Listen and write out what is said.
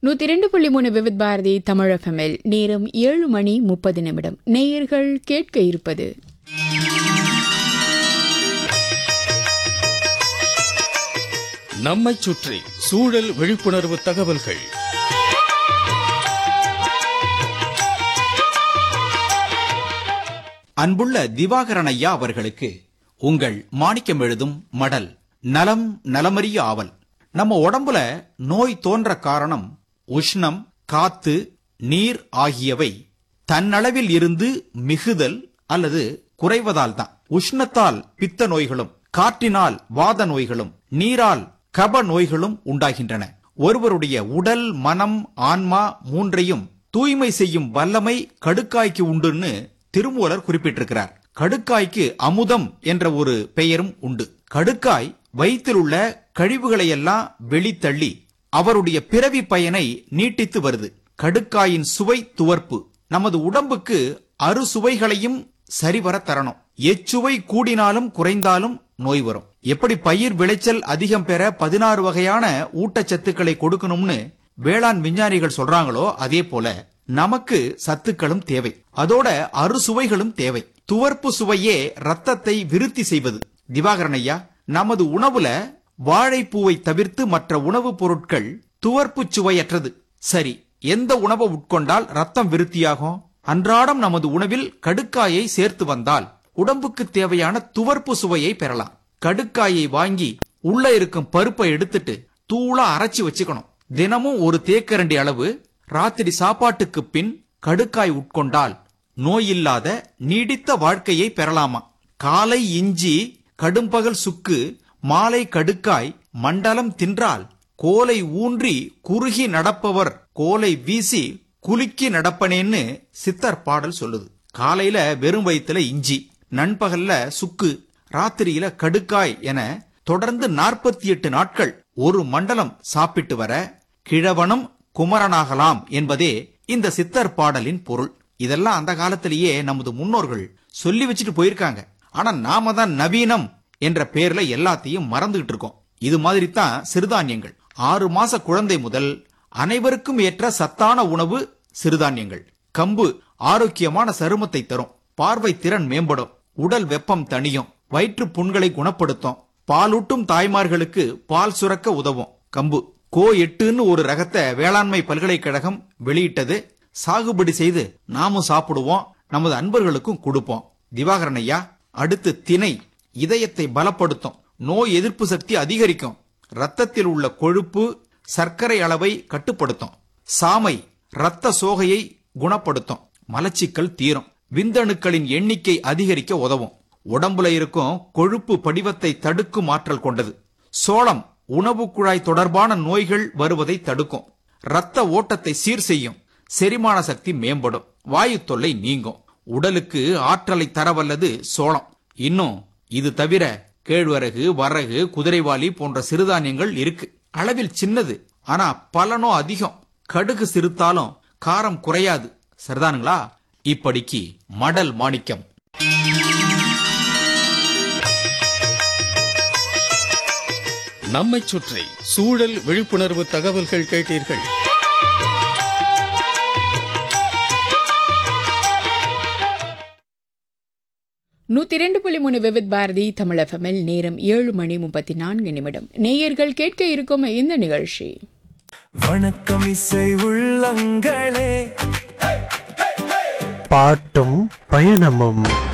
நூத்தி ரெண்டு புள்ளி மூணு விவித் பாரதி தமிழகமில் நேரம் ஏழு மணி முப்பது நிமிடம் நேயர்கள் கேட்க இருப்பது நம்மைச் சுற்றி சூழல் விழிப்புணர்வு தகவல்கள் அன்புள்ள திவாகரன் ஐயா அவர்களுக்கு உங்கள் மாணிக்கம் எழுதும் மடல் நலம் நலமறிய ஆவல் நம்ம உடம்புல நோய் தோன்ற காரணம் உஷ்ணம் காத்து நீர் ஆகியவை தன்னளவில் இருந்து மிகுதல் அல்லது குறைவதால் தான் உஷ்ணத்தால் பித்த நோய்களும் காற்றினால் வாத நோய்களும் நீரால் கப நோய்களும் உண்டாகின்றன ஒருவருடைய உடல் மனம் ஆன்மா மூன்றையும் தூய்மை செய்யும் வல்லமை கடுக்காய்க்கு உண்டுன்னு திருமூலர் குறிப்பிட்டிருக்கிறார் கடுக்காய்க்கு அமுதம் என்ற ஒரு பெயரும் உண்டு கடுக்காய் வயிற்றில் உள்ள கழிவுகளை எல்லாம் வெளித்தள்ளி அவருடைய பிறவி பயனை நீட்டித்து வருது கடுக்காயின் சுவை துவர்ப்பு நமது உடம்புக்கு அறுசுவைகளையும் சரிவர தரணும் எச்சுவை கூடினாலும் குறைந்தாலும் நோய் வரும் எப்படி பயிர் விளைச்சல் அதிகம் பெற பதினாறு வகையான ஊட்டச்சத்துக்களை கொடுக்கணும்னு வேளாண் விஞ்ஞானிகள் சொல்றாங்களோ அதே போல நமக்கு சத்துக்களும் தேவை அதோட அறுசுவைகளும் தேவை துவர்ப்பு சுவையே ரத்தத்தை விருத்தி செய்வது திவாகரன் ஐயா நமது உணவுல வாழைப்பூவை தவிர்த்து மற்ற உணவுப் பொருட்கள் துவர்ப்பு சுவையற்றது சரி எந்த உணவை உட்கொண்டால் ரத்தம் விருத்தியாகும் அன்றாடம் நமது உணவில் கடுக்காயை சேர்த்து வந்தால் உடம்புக்கு தேவையான துவர்ப்பு சுவையை பெறலாம் கடுக்காயை வாங்கி உள்ள இருக்கும் பருப்பை எடுத்துட்டு தூளா அரைச்சு வச்சுக்கணும் தினமும் ஒரு தேக்கரண்டி அளவு ராத்திரி சாப்பாட்டுக்கு பின் கடுக்காய் உட்கொண்டால் நோயில்லாத நீடித்த வாழ்க்கையை பெறலாமா காலை இஞ்சி கடும்பகல் சுக்கு மாலை கடுக்காய் மண்டலம் தின்றால் கோலை ஊன்றி குறுகி நடப்பவர் கோலை வீசி குலுக்கி நடப்பனேன்னு சித்தர் பாடல் சொல்லுது காலையில வெறும் வயித்துல இஞ்சி நண்பகல்ல சுக்கு ராத்திரியில கடுக்காய் என தொடர்ந்து நாற்பத்தி எட்டு நாட்கள் ஒரு மண்டலம் சாப்பிட்டு வர கிழவனும் குமரனாகலாம் என்பதே இந்த சித்தர் பாடலின் பொருள் இதெல்லாம் அந்த காலத்திலேயே நமது முன்னோர்கள் சொல்லி வச்சுட்டு போயிருக்காங்க ஆனா நாம தான் நவீனம் என்ற பேர்ல எல்லாத்தையும் மறந்துகிட்டு இருக்கோம் இது மாதிரி தான் சிறுதானியங்கள் ஆறு மாச குழந்தை முதல் அனைவருக்கும் ஏற்ற சத்தான உணவு சிறுதானியங்கள் கம்பு ஆரோக்கியமான சருமத்தை தரும் பார்வை திறன் மேம்படும் உடல் வெப்பம் தணியும் வயிற்று புண்களை குணப்படுத்தும் பாலூட்டும் தாய்மார்களுக்கு பால் சுரக்க உதவும் கம்பு கோ எட்டுன்னு ஒரு ரகத்தை வேளாண்மை பல்கலைக்கழகம் வெளியிட்டது சாகுபடி செய்து நாமும் சாப்பிடுவோம் நமது அன்பர்களுக்கும் கொடுப்போம் திவாகரன் ஐயா அடுத்து திணை இதயத்தை பலப்படுத்தும் நோய் எதிர்ப்பு சக்தி அதிகரிக்கும் ரத்தத்தில் உள்ள கொழுப்பு சர்க்கரை அளவை கட்டுப்படுத்தும் சாமை இரத்த சோகையை குணப்படுத்தும் மலச்சிக்கல் தீரும் விந்தணுக்களின் எண்ணிக்கை அதிகரிக்க உதவும் உடம்புல இருக்கும் கொழுப்பு படிவத்தை தடுக்கும் ஆற்றல் கொண்டது சோளம் உணவு குழாய் தொடர்பான நோய்கள் வருவதை தடுக்கும் இரத்த ஓட்டத்தை சீர் செய்யும் செரிமான சக்தி மேம்படும் வாயு தொல்லை நீங்கும் உடலுக்கு ஆற்றலை தரவல்லது சோளம் இன்னும் இது தவிர கேழ்வரகு வரகு குதிரைவாலி போன்ற சிறுதானியங்கள் இருக்கு அளவில் சின்னது ஆனா பலனோ அதிகம் கடுகு சிறுத்தாலும் காரம் குறையாது சரிதானுங்களா இப்படிக்கு மடல் மாணிக்கம் நம்மைச் சுற்றி சூழல் விழிப்புணர்வு தகவல்கள் கேட்டீர்கள் நூத்தி ரெண்டு புள்ளி மூணு விவித் பாரதி தமிழகமில் நேரம் ஏழு மணி முப்பத்தி நான்கு நிமிடம் நேயர்கள் கேட்க இருக்கும் இந்த நிகழ்ச்சி வணக்கம் இசை உள்ளங்களே பாட்டும் பயணமும்